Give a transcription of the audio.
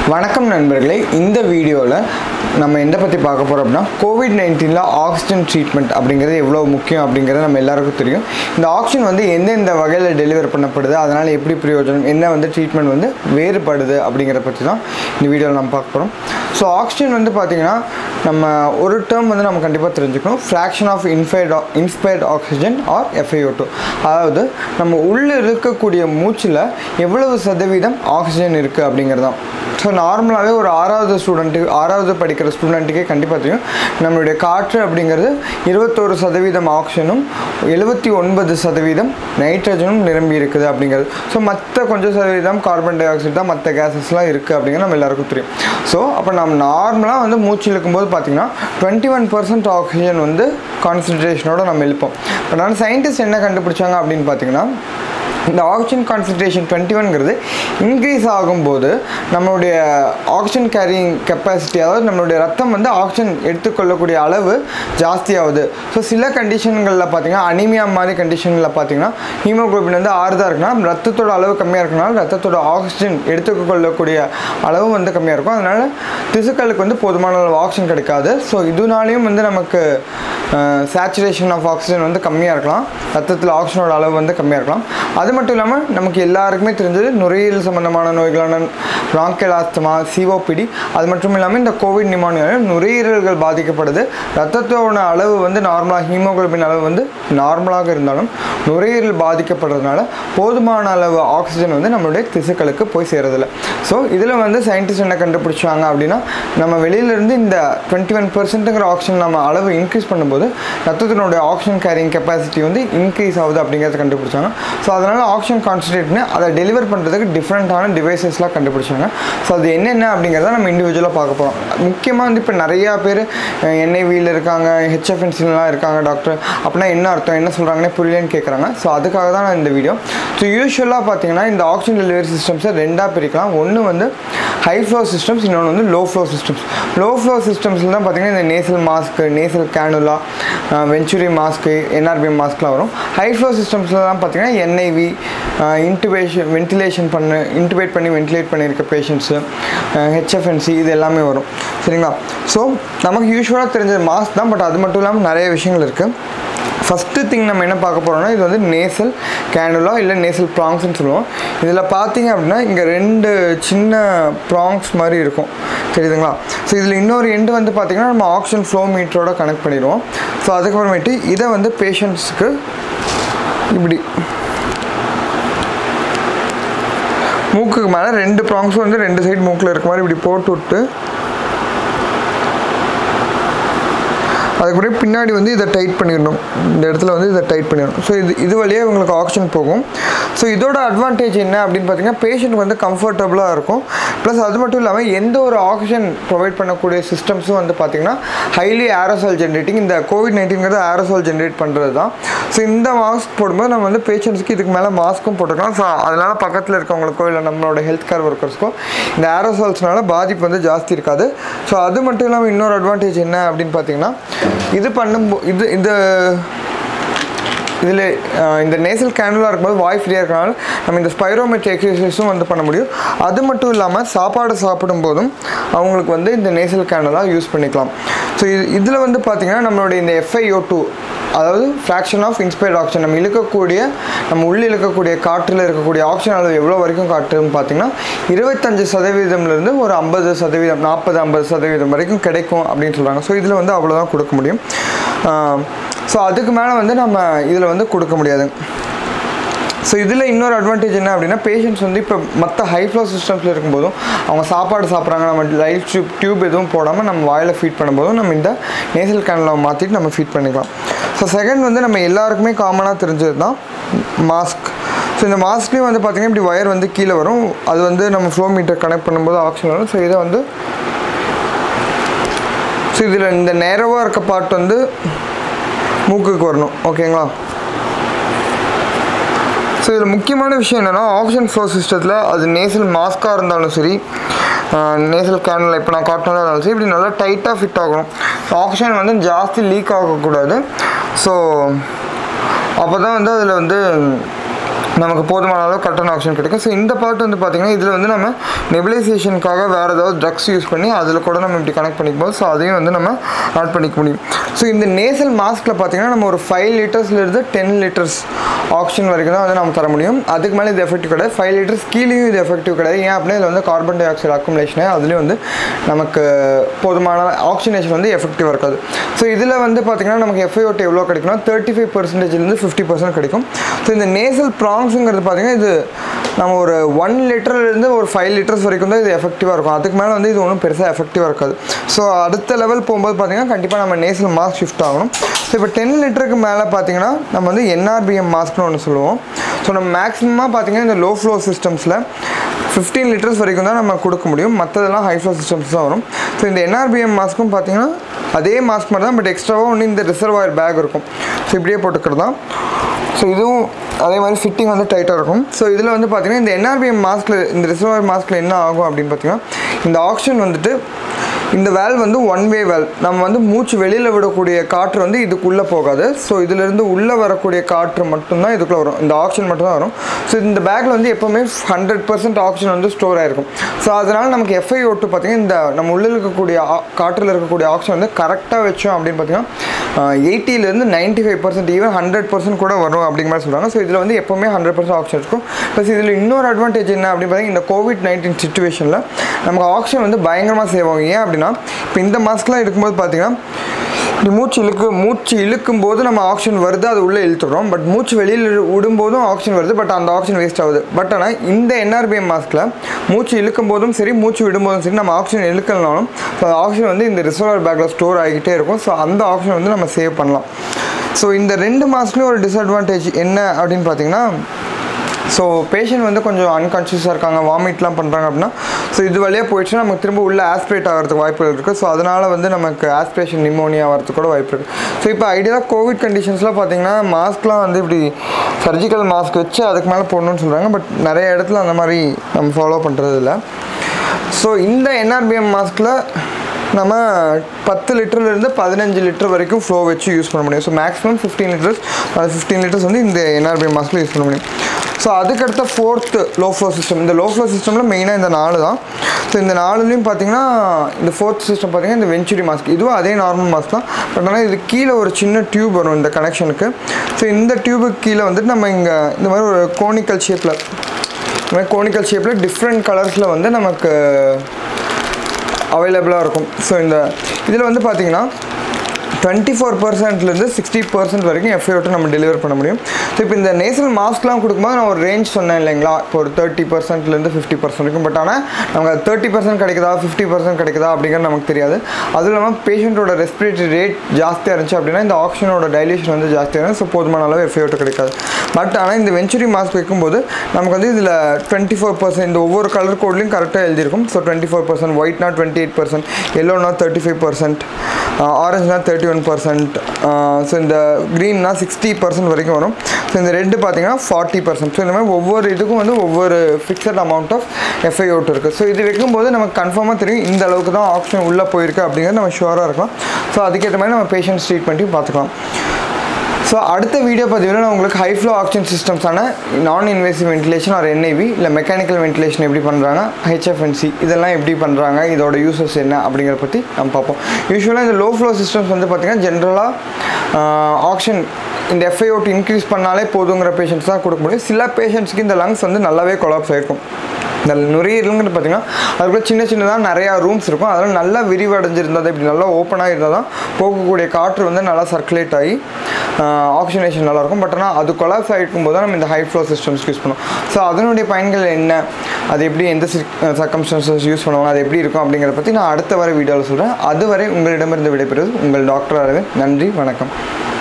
வணக்கம் நண்பர்களே இந்த வீடியோவில் நம்ம எதை பற்றி பார்க்க போகிறோம் அப்படின்னா கோவிட் நைன்டீனில் ஆக்சிஜன் ட்ரீட்மெண்ட் அப்படிங்கிறது எவ்வளோ முக்கியம் அப்படிங்கிறது நம்ம எல்லாருக்கும் தெரியும் இந்த ஆக்சிஜன் வந்து எந்தெந்த வகையில் டெலிவர் பண்ணப்படுது அதனால் எப்படி பிரயோஜனம் என்ன வந்து ட்ரீட்மெண்ட் வந்து வேறுபடுது அப்படிங்கிறத பற்றி தான் இந்த வீடியோவில் நம்ம பார்க்க போகிறோம் ஸோ ஆக்சிஜன் வந்து பார்த்திங்கன்னா நம்ம ஒரு டேர்ம் வந்து நம்ம கண்டிப்பாக தெரிஞ்சுக்கணும் fraction of inspired inspired oxygen or FIO two அதாவது நம்ம உள்ளே இருக்கக்கூடிய மூச்சில் எவ்வளவு சதவீதம் ஆக்சிஜன் இருக்குது அப்படிங்கிறது தான் ஸோ நார்மலாகவே ஒரு ஆறாவது ஸ்டூடெண்ட்டு ஆறாவது படிக்கிற ஸ்டூடெண்ட்டுக்கே கண்டிப்பாக தெரியும் நம்மளுடைய காற்று அப்படிங்கிறது இருபத்தோரு சதவீதம் ஆக்சிஜனும் எழுபத்தி ஒன்பது சதவீதம் நைட்ரஜனும் நிரம்பி இருக்குது அப்படிங்கிறது ஸோ மற்ற கொஞ்சம் சதவீதம் கார்பன் டை ஆக்சைடு தான் மற்ற கேஸஸ்லாம் இருக்குது அப்படிங்கிறது நம்ம எல்லாருக்கும் தெரியும் ஸோ அப்போ நம்ம நார்மலாக வந்து மூச்சு இழுக்கும்போது பார்த்திங்கன்னா டுவெண்ட்டி ஒன் பர்சன்ட் ஆக்சிஜன் வந்து கான்சன்ட்ரேஷனோட நம்ம இழுப்போம் இப்போ நான் சயின்டிஸ்ட் என்ன கண்டுபிடிச்சாங்க அப்படின்னு பார்த்தீங்கன்னா இந்த ஆக்சிஜன் கான்சன்ட்ரேஷன் டுவெண்ட்டி ஒன்ங்கிறது இன்க்ரீஸ் ஆகும்போது நம்மளுடைய ஆக்சிஜன் கேரிங் கெப்பாசிட்டி அதாவது நம்மளுடைய ரத்தம் வந்து ஆக்சிஜன் எடுத்துக்கொள்ளக்கூடிய அளவு ஜாஸ்தியாகுது ஸோ சில கண்டிஷன்களில் பார்த்தீங்கன்னா அனிமியா மாதிரி கண்டிஷனில் பார்த்தீங்கன்னா ஹீமோகுளோபின் வந்து ஆறு தான் இருக்குன்னா ரத்தத்தோட அளவு கம்மியாக இருக்கனால ரத்தத்தோட ஆக்சிஜன் எடுத்துக்கொள்ளக்கூடிய அளவு வந்து கம்மியாக இருக்கும் அதனால் திசுக்களுக்கு வந்து போதுமான அளவு ஆக்சிஜன் கிடைக்காது ஸோ இதனாலையும் வந்து நமக்கு சேச்சுரேஷன் ஆஃப் ஆக்சிஜன் வந்து கம்மியாக இருக்கலாம் ரத்தத்தில் ஆக்சிஜனோட அளவு வந்து கம்மியாக இருக்கலாம் அது மட்டும் இல்லாமல் நமக்கு எல்லாருக்குமே தெரிஞ்சது நுரையீரல் சம்பந்தமான நோய்களான பிராங்கல் ஆஸ்தமா சிஓபிடி அது மட்டும் இல்லாமல் இந்த கோவிட் நிமோனியாவில் நுரையீரல்கள் பாதிக்கப்படுது ரத்தத்தோட அளவு வந்து நார்மலாக ஹீமோகுளோபின் அளவு வந்து நார்மலாக இருந்தாலும் நுரையீரல் பாதிக்கப்படுறதுனால போதுமான அளவு ஆக்சிஜன் வந்து நம்மளுடைய திசுக்களுக்கு போய் சேரதில்லை ஸோ இதில் வந்து சயின்டிஸ்ட் என்ன கண்டுபிடிச்சாங்க அப்படின்னா நம்ம வெளியிலேருந்து இந்த டுவெண்ட்டி ஒன் பர்சன்ட்டுங்கிற ஆக்சிஜன் நம்ம அளவு இன்க்ரீஸ் பண்ணும்போது ரத்தத்தினுடைய ஆக்சிஜன் கேரிங் கெப்பாசிட்டி வந்து இன்க்ரீஸ் ஆகுது அப்படிங்கிறத கண்டுபிடிச்சாங்க ஸோ அதனால் ஆக்சிஜன் கான்சன்ட்ரேட் பண்ணி அதை டெலிவர் பண்ணுறதுக்கு டிஃப்ரெண்ட்டான டிவைசஸ்லாம் கண்டுபிடிச்சாங்க ஸோ அது என்னென்ன அப்படிங்கிறத நம்ம இண்டிவிஜுவலாக பார்க்க போகிறோம் முக்கியமாக வந்து இப்போ நிறையா பேர் என்ஐவியில் இருக்காங்க ஹெச்எஃப்என்சிலாம் இருக்காங்க டாக்டர் அப்படின்னா என்ன அர்த்தம் என்ன சொல்கிறாங்கன்னே புரியலன்னு கேட்குறாங்க ஸோ அதுக்காக தான் நான் இந்த வீடியோ ஸோ யூஸ்வலாக பார்த்தீங்கன்னா இந்த ஆக்சிஜன் டெலிவரி சிஸ்டம்ஸை ரெண்டாக பிரிக்கலாம் ஒன்று வந்து ஹை ஃப்ளோ சிஸ்டம்ஸ் இன்னொன்று வந்து low flow systems low flow சிஸ்டம்ஸில் தான் பார்த்தீங்கன்னா இந்த nasal mask nasal cannula venturi mask NRBM மாஸ்க்லாம் வரும் ஹை ஃப்ளோ சிஸ்டம்ஸில் தான் பார்த்தீங்கன்னா என்ஐவி இன்டுபேஷன் வென்டிலேஷன் பண்ணு இன்டுபேட் பண்ணி வென்டிலேட் பண்ணியிருக்க பேஷண்ட்ஸு ஹெச்எஃப்என்சி இது எல்லாமே வரும் சரிங்களா ஸோ நமக்கு யூஸ்வலாக தெரிஞ்ச மாஸ்க் தான் பட் அது மட்டும் இல்லாமல் நிறைய விஷயங்கள் இருக்குது ஃபஸ்ட்டு திங் நம்ம என்ன பார்க்க போகிறோம்னா இது வந்து நேசல் கேனுலா இல்லை நேசல் ப்ராங்ஸ்னு சொல்லுவோம் இதில் பார்த்தீங்க அப்படின்னா இங்கே ரெண்டு சின்ன ப்ராங்ஸ் மாதிரி இருக்கும் தெரியுதுங்களா ஸோ இதில் இன்னொரு எண்டு வந்து பார்த்திங்கன்னா நம்ம ஆக்சிஜன் ஃப்ளோ மீட்டரோட கனெக்ட் பண்ணிடுவோம் ஸோ அதுக்கப்புறமேட்டு இதை வந்து பேஷண்ட்ஸுக்கு இப்படி மூக்குக்கு மேலே ரெண்டு ப்ராங்ஸும் வந்து ரெண்டு சைடு மூக்கில் இருக்க மாதிரி இப்படி போட்டு விட்டு அதுக்கப்புறம் பின்னாடி வந்து இதை டைட் பண்ணிடணும் இந்த இடத்துல வந்து இதை டைட் பண்ணிடணும் ஸோ இது இது வழியாக இவங்களுக்கு ஆக்சிஜன் போகும் ஸோ இதோட அட்வான்டேஜ் என்ன அப்படின்னு பார்த்தீங்கன்னா பேஷண்ட் வந்து கம்ஃபர்டபுளாக இருக்கும் ப்ளஸ் அது மட்டும் இல்லாமல் எந்த ஒரு ஆக்சிஜன் ப்ரொவைட் பண்ணக்கூடிய சிஸ்டம்ஸும் வந்து பார்த்திங்கன்னா ஹைலி ஏரோசால் ஜென்ரேட்டிங் இந்த கோவிட் நைன்டீன்கிறது ஏரோசால் ஜென்ரேட் பண்ணுறது தான் ஸோ இந்த மாஸ்க் போடும்போது நம்ம வந்து பேஷண்ட்ஸ்க்கு இதுக்கு மேலே மாஸ்க்கும் போட்டுக்கலாம் ஸோ அதனால் பக்கத்தில் இருக்கவங்களுக்கோ இல்லை நம்மளோட ஹெல்த் கேர் ஒர்க்கர்ஸ்க்கோ இந்த ஏரோசால்ஸ்னால பாதிப்பு வந்து ஜாஸ்தி இருக்காது ஸோ அது மட்டும் இல்லாமல் இன்னொரு அட்வான்டேஜ் என்ன அப்படின்னு பார்த்தீங்கன்னா இது பண்ணும்போ இது இந்த இதில் இந்த நேசல் கேனுலாக இருக்கும்போது வாய் ஃப்ரீயாக இருக்கனால நம்ம இந்த ஸ்பைரோமெட்ரி எக்ஸசைஸும் வந்து பண்ண முடியும் அது மட்டும் இல்லாமல் சாப்பாடு சாப்பிடும்போதும் அவங்களுக்கு வந்து இந்த நேசல் கேனுலா யூஸ் பண்ணிக்கலாம் ஸோ இது இதில் வந்து பார்த்திங்கன்னா நம்மளுடைய இந்த எஃப்ஐஓ டூ அதாவது ஃப்ராக்ஷன் ஆஃப் இன்ஸ்பயர்ட் ஆக்சிஜன் நம்ம இழுக்கக்கூடிய நம்ம உள்ளே இழுக்கக்கூடிய காற்றில் இருக்கக்கூடிய ஆக்சிஜன் அளவு எவ்வளோ வரைக்கும் காட்டுன்னு பார்த்தீங்கன்னா இருபத்தஞ்சு சதவீதம்லேருந்து ஒரு ஐம்பது சதவீதம் நாற்பது ஐம்பது சதவீதம் வரைக்கும் கிடைக்கும் அப்படின்னு சொல்கிறாங்க ஸோ இதில் வந்து அவ்வளோதான் கொடுக்க முடியும் ஸோ அதுக்கு மேலே வந்து நம்ம இதில் வந்து கொடுக்க முடியாது ஸோ இதில் இன்னொரு அட்வான்டேஜ் என்ன அப்படின்னா பேஷண்ட்ஸ் வந்து இப்போ மற்ற ஹை ஃப்ளோ சிஸ்டம்ஸில் இருக்கும்போதும் அவங்க சாப்பாடு சாப்பிட்றாங்க நம்ம லைட் டியூப் டியூப் எதுவும் போடாமல் நம்ம வாயில் ஃபீட் பண்ணும்போதும் நம்ம இந்த நேசல் கேனில் மாற்றிட்டு நம்ம ஃபீட் பண்ணிக்கலாம் ஸோ செகண்ட் வந்து நம்ம எல்லாருக்குமே காமனாக தெரிஞ்சது தான் மாஸ்க் ஸோ இந்த மாஸ்க்லேயும் வந்து பார்த்திங்கன்னா இப்படி ஒயர் வந்து கீழே வரும் அது வந்து நம்ம ஃப்ளோ மீட்டர் கனெக்ட் பண்ணும்போது ஆக்சிஜன் வரும் ஸோ இதை வந்து ஸோ இதில் இந்த நேரவாக இருக்க பார்ட் வந்து மூக்குக்கு வரணும் ஓகேங்களா ஸோ இதில் முக்கியமான விஷயம் என்னென்னா ஆக்சிஜன் ஃப்ளோ சிஸ்டத்தில் அது நேசல் மாஸ்க்காக இருந்தாலும் சரி நேசல் கேனில் இப்போ நான் காட்டினா இருந்தாலும் சரி இப்படி நல்லா டைட்டாக ஃபிட் ஆகணும் ஆக்சிஜன் வந்து ஜாஸ்தி லீக் ஆகக்கூடாது ஸோ அப்போ தான் வந்து அதில் வந்து நமக்கு போதுமான அளவு கரெக்டான ஆக்சிஜன் கிடைக்கும் ஸோ இந்த பார்ட் வந்து பார்த்திங்கன்னா இதில் வந்து நம்ம நெபிலைசேஷனுக்காக வேறு ஏதாவது ட்ரக்ஸ் யூஸ் பண்ணி அதில் கூட நம்ம இப்படி கனெக்ட் பண்ணிக்கும்போது ஸோ அதையும் வந்து நம்ம ஆட் பண்ணிக்க முடியும் ஸோ இந்த நேசல் மாஸ்கில் பார்த்தீங்கன்னா நம்ம ஒரு ஃபைவ் லிட்டர்ஸ்லேருந்து டென் லிட்டர்ஸ் ஆக்சிஜன் வரைக்கும் தான் வந்து நம்ம தர முடியும் அதுக்கு மேலே இது எஃபெக்டிவ் கிடையாது ஃபைவ் லிட்டர்ஸ் கீழேயும் இது எஃபெக்டிவ் கிடையாது ஏன் அப்படின்னா இதில் வந்து கார்பன் டை ஆக்சைடு அக்குமுலேஷனு அதுலேயும் வந்து நமக்கு போதுமான ஆக்சிஜனேஷன் வந்து எஃபெக்டிவாக இருக்காது ஸோ இதில் வந்து பார்த்திங்கன்னா நமக்கு எஃப்ஐஓடி எவ்வளோ கிடைக்கும்னா தேர்ட்டி ஃபைவ் பர்சன்டேஜ்லேருந்து ஃபிஃப்டி பர்சன்ட் கிடைக்கும் ஸோ இந்த நேசல் ப்ராங்ஸுங்கிறது பார்த்திங்கன்னா இது நம்ம ஒரு ஒன் லிட்டர்லேருந்து ஒரு ஃபைவ் லிட்டர்ஸ் வரைக்கும் தான் இது எஃபெக்டிவாக இருக்கும் அதுக்கு மேலே வந்து இது ஒன்றும் பெருசாக எஃபெக்டிவாக இருக்காது ஸோ அடுத்த லெவல் போகும்போது பார்த்திங்கன்னா கண்டிப்பாக நம்ம நேசல் மாஸ்க் ஷிஃப்ட் ஆகணும் ஸோ இப்போ டென் லிட்டருக்கு மேலே பார்த்தீங்கன்னா நம்ம வந்து என்ஆர்பிஎம் மாஸ்க்னு ஒன்று சொல்லுவோம் ஸோ நம்ம மேக்ஸிமமாக பார்த்தீங்கன்னா இந்த லோ ஃப்ளோ சிஸ்டம்ஸில் ஃபிஃப்டீன் லிட்டர்ஸ் வரைக்கும் தான் நம்ம கொடுக்க முடியும் மற்றதெல்லாம் ஹை ஃப்ளோ சிஸ்டம்ஸ் தான் வரும் ஸோ இந்த என்ஆர்பிஎம் மாஸ்க்கும் பார்த்தீங்கன்னா அதே மாஸ்க் மாதிரி தான் பட் எக்ஸ்ட்ராவாக ஒன்று இந்த ரிசர்வாயர் பேக் இருக்கும் ஸோ இப்படியே போட்டுக்கிறது தான் ஸோ இதுவும் அதே மாதிரி ஃபிட்டிங் வந்து டைட்டாக இருக்கும் ஸோ இதில் வந்து பார்த்திங்கன்னா இந்த என்ஆர்பிஎம் மாஸ்கில் இந்த ரிசர்வாயர் மாஸ்கில் என்ன ஆகும் அப்படின்னு பார்த்தீங்கன்னா இந்த ஆக்சிஜன் வந்துட்டு இந்த வேல் வந்து ஒன் வே வேல் நம்ம வந்து மூச்சு வெளியில் விடக்கூடிய காற்று வந்து இதுக்குள்ளே போகாது ஸோ இதிலிருந்து உள்ளே வரக்கூடிய காற்று மட்டும்தான் இதுக்குள்ளே வரும் இந்த ஆக்சிஜன் மட்டும்தான் வரும் ஸோ இந்த பேக்கில் வந்து எப்போவுமே ஹண்ட்ரட் பர்சன்ட் ஆக்சிஜன் வந்து ஸ்டோர் ஆகிருக்கும் ஸோ அதனால் நமக்கு எஃப்ஐ ஓட்டு பார்த்திங்கன்னா இந்த நம்ம உள்ளே இருக்கக்கூடிய ஆ- காற்றில் இருக்கக்கூடிய ஆக்சிஜன் வந்து கரெக்டாக வச்சோம் அப்படின்னு பார்த்தீங்கன்னா எயிட்டிலேருந்து ninety five percent even hundred percent கூட வரும் அப்படிங்கிற மாதிரி சொல்கிறாங்க ஸோ இதில் வந்து எப்போவுமே ஹண்ட்ரட் பர்சன்ட் ஆக்சிஜன் இருக்கும் ப்ளஸ் இதில் இன்னொரு அட்வான்டேஜ் என்ன அப்படின்னு பார்த்தீங்கன்னா இந்த கோவிட் நைன்டீன் சுச்சுவேஷனில் நமக்கு ஆக்சிஜன் வந்து பயங்கரமாக சேவ் ஆகும் ஏன் அப்படின்னா இப்போ இந்த மாஸ்க்லாம் எடுக்கும்போது பார்த்தீங்கன்னா இப்படி மூச்சு இழுக்கு மூச்சு இழுக்கும் போது நம்ம ஆக்சிஜன் வருது அது உள்ளே இழுத்துடுறோம் பட் மூச்சு வெளியில் விடும்போதும் ஆக்சிஜன் வருது பட் அந்த ஆக்சிஜன் வேஸ்ட் ஆகுது பட் ஆனால் இந்த என்ஆர்பிஎம் மாஸ்கில் மூச்சு இழுக்கும் போதும் சரி மூச்சு விடும்போதும் சரி நம்ம ஆக்சிஜன் இழுக்கலனாலும் ஸோ ஆக்சிஜன் வந்து இந்த ரிசர்வர் பேக்கில் ஸ்டோர் ஆகிட்டே இருக்கும் ஸோ அந்த ஆக்சிஜன் வந்து நம்ம சேவ் பண்ணலாம் ஸோ இந்த ரெண்டு மாஸ்க்லேயும் ஒரு டிஸ்அட்வான்டேஜ் என்ன அப்படின்னு பார்த்தீங்கன்னா ஸோ பேஷண்ட் வந்து கொஞ்சம் அன்கான்ஷியஸாக இருக்காங்க வாமிட்லாம் பண்ணுறாங்க அப்படின்னா ஸோ இது வழியாக போயிடுச்சுன்னா நமக்கு திரும்ப உள்ள ஆஸ்பிரேட் ஆகிறதுக்கு வாய்ப்புகள் இருக்குது ஸோ அதனால் வந்து நமக்கு ஆஸ்பிரேஷன் நிமோனியா வரதுக்கு கூட வாய்ப்பு இருக்குது ஸோ இப்போ ஐடியலாக கோவிட் கண்டிஷன்ஸ்லாம் பார்த்தீங்கன்னா மாஸ்க்லாம் வந்து இப்படி சர்ஜிக்கல் மாஸ்க் வச்சு அதுக்கு மேலே போடணும்னு சொல்கிறாங்க பட் நிறைய இடத்துல அந்த மாதிரி நம்ம ஃபாலோ பண்ணுறது இல்லை ஸோ இந்த என்ஆர்பிஎம் மாஸ்கில் நம்ம பத்து லிட்டர்லேருந்து பதினஞ்சு லிட்டர் வரைக்கும் ஃப்ளோ வச்சு யூஸ் பண்ண முடியும் ஸோ மேக்ஸிமம் ஃபிஃப்டீன் லிட்டர்ஸ் அது ஃபிஃப்டீன் லிட்டர்ஸ் வந்து இந்த என்ஆர்பிஎம் மாஸ்கில் யூஸ் பண்ண முடியும் ஸோ அதுக்கடுத்த ஃபோர்த்து லோ ஃப்ளோ சிஸ்டம் இந்த லோ ஃப்ளோ சிஸ்டமில் மெயினாக இந்த நாலு தான் ஸோ இந்த நாலுலேயும் பார்த்தீங்கன்னா இந்த ஃபோர்த் சிஸ்டம் பார்த்தீங்கன்னா இந்த வெஞ்சுரி மாஸ்க் இதுவும் அதே நார்மல் மாஸ்க் தான் பட் ஆனால் இது கீழே ஒரு சின்ன டியூப் வரும் இந்த கனெக்ஷனுக்கு ஸோ இந்த டியூபுக்கு கீழே வந்துட்டு நம்ம இங்கே இந்த மாதிரி ஒரு கோனிக்கல் ஷேப்பில் இந்த மாதிரி கோனிக்கல் ஷேப்பில் டிஃப்ரெண்ட் கலர்ஸில் வந்து நமக்கு அவைலபிளாக இருக்கும் ஸோ இந்த இதில் வந்து பார்த்தீங்கன்னா டுவெண்ட்டி ஃபோர் பர்சன்ட்லேருந்து சிக்ஸ்டி பர்சன்ட் வரைக்கும் எஃப்ஐஓட்டு நம்ம டெலிவர் பண்ண முடியும் ஸோ இப்போ இந்த நேசல் மாஸ்க்லாம் கொடுக்கும்போது நான் ஒரு ரேஞ்ச் சொன்னேன் இல்லைங்களா இப்போ ஒரு தேர்ட்டி பர்சன்ட்லேருந்து ஃபிஃப்டி பர்சன்ட் வரைக்கும் பட் ஆனால் நமக்கு தேர்ட்டி பர்சன்ட் கிடைக்குதா ஃபிஃப்டி பர்சன்ட் கிடைக்குதா அப்படிங்கிறது நமக்கு தெரியாது அதுவும் இல்லாமல் பேஷண்ட்டோட ரெஸ்பிரேட்டரி ரேட் ஜாஸ்தியாக இருந்துச்சு அப்படின்னா இந்த ஆக்சிஜனோட டைலேஷன் வந்து ஜாஸ்தியாக இருக்கும் ஸோ போதுமான அளவு எஃப்ஐஓட்டு கிடைக்காது பட் ஆனால் இந்த வெஞ்சுரி மாஸ்க் வைக்கும்போது நமக்கு வந்து இதில் டுவெண்ட்டி ஃபோர் பர்சன்ட் இந்த ஒவ்வொரு கலர் கோட்லையும் கரெக்டாக எழுதியிருக்கும் ஸோ டுவெண்ட்டி ஃபோர் பர்சன்ட் ஒயிட்னா டுவெண்ட்டி எயிட் பர்சன்ட் எல்லோனா தேர்ட்டி ஃபைவ் பர்சன்ட் ஆரஞ்சுனா தேர்ட்டி ஒன் பர்சன்ட் ஸோ இந்த க்ரீன்னா சிக்ஸ்டி பர்சன்ட் வரைக்கும் வரும் ஸோ இந்த ரெட்டு பார்த்தீங்கன்னா ஃபார்ட்டி பர்சன்ட் ஸோ இந்த மாதிரி ஒவ்வொரு இதுக்கும் வந்து ஒவ்வொரு fixed amount of FI out இருக்குது ஸோ இது வைக்கும்போது நமக்கு கன்ஃபார்மாக தெரியும் இந்த அளவுக்கு தான் ஆப்ஷன் உள்ளே போயிருக்கு அப்படிங்கிறது நம்ம ஷுவராக இருக்கலாம் ஸோ அதுக்கேற்ற மாதிரி நம்ம பேஷண்ட்ஸ் ட்ரீட்மெண்ட்டையும் பார்த்துக்கலாம் ஸோ அடுத்த வீடியோ பதிவில் நான் உங்களுக்கு ஹை ஃப்ளோ ஆக்சிஜன் சிஸ்டம்ஸான non invasive ventilation or NIV இல்லை மெக்கானிக்கல் வென்டிலேஷன் எப்படி பண்ணுறாங்க ஹெச்எஃப்என்சி இதெல்லாம் எப்படி பண்ணுறாங்க இதோட யூசஸ் என்ன அப்படிங்கிறத பற்றி நம்ம பார்ப்போம் யூஸ்வலாக இந்த லோ ஃப்ளோ சிஸ்டம்ஸ் வந்து பார்த்திங்கன்னா ஜென்ரலாக ஆக்சிஜன் இந்த எஃப்ஐஓட்டு இன்க்ரீஸ் பண்ணாலே போதுங்கிற பேஷண்ட்ஸ் தான் கொடுக்க முடியும் சில பேஷண்ட்ஸ்க்கு இந்த லங்ஸ் வந்து நல்லாவே கொலாப்ஸ் ஆகிருக்கும் இந்த நுரையீரலுங்கிறது பார்த்தீங்கன்னா அதுக்குள்ள சின்ன சின்னதாக நிறையா ரூம்ஸ் இருக்கும் அதெல்லாம் நல்லா விரிவடைஞ்சிருந்தது இப்படி நல்லா ஓப்பனாக இருந்தால் தான் போகக்கூடிய காற்று வந்து நல்லா சர்க்குலேட் ஆகி ஆக்சிஜனேஷன் நல்லாயிருக்கும் பட் ஆனால் அது கொலாப்ஸ் ஆகிருக்கும் போது தான் நம்ம இந்த ஹை ஃப்ளோ சிஸ்டம்ஸ் யூஸ் பண்ணுவோம் ஸோ அதனுடைய பயன்கள் என்ன அது எப்படி எந்த சர்க்கம்ஸ்டன்சஸ் யூஸ் பண்ணுவாங்க அது எப்படி இருக்கும் அப்படிங்கிறத பற்றி நான் அடுத்த வர வீடியோவில் சொல்கிறேன் அதுவரை உங்களிடமிருந்து விடைபெறுவது உங்கள் டாக்டர் அரவிந்த் நன்றி வணக்கம்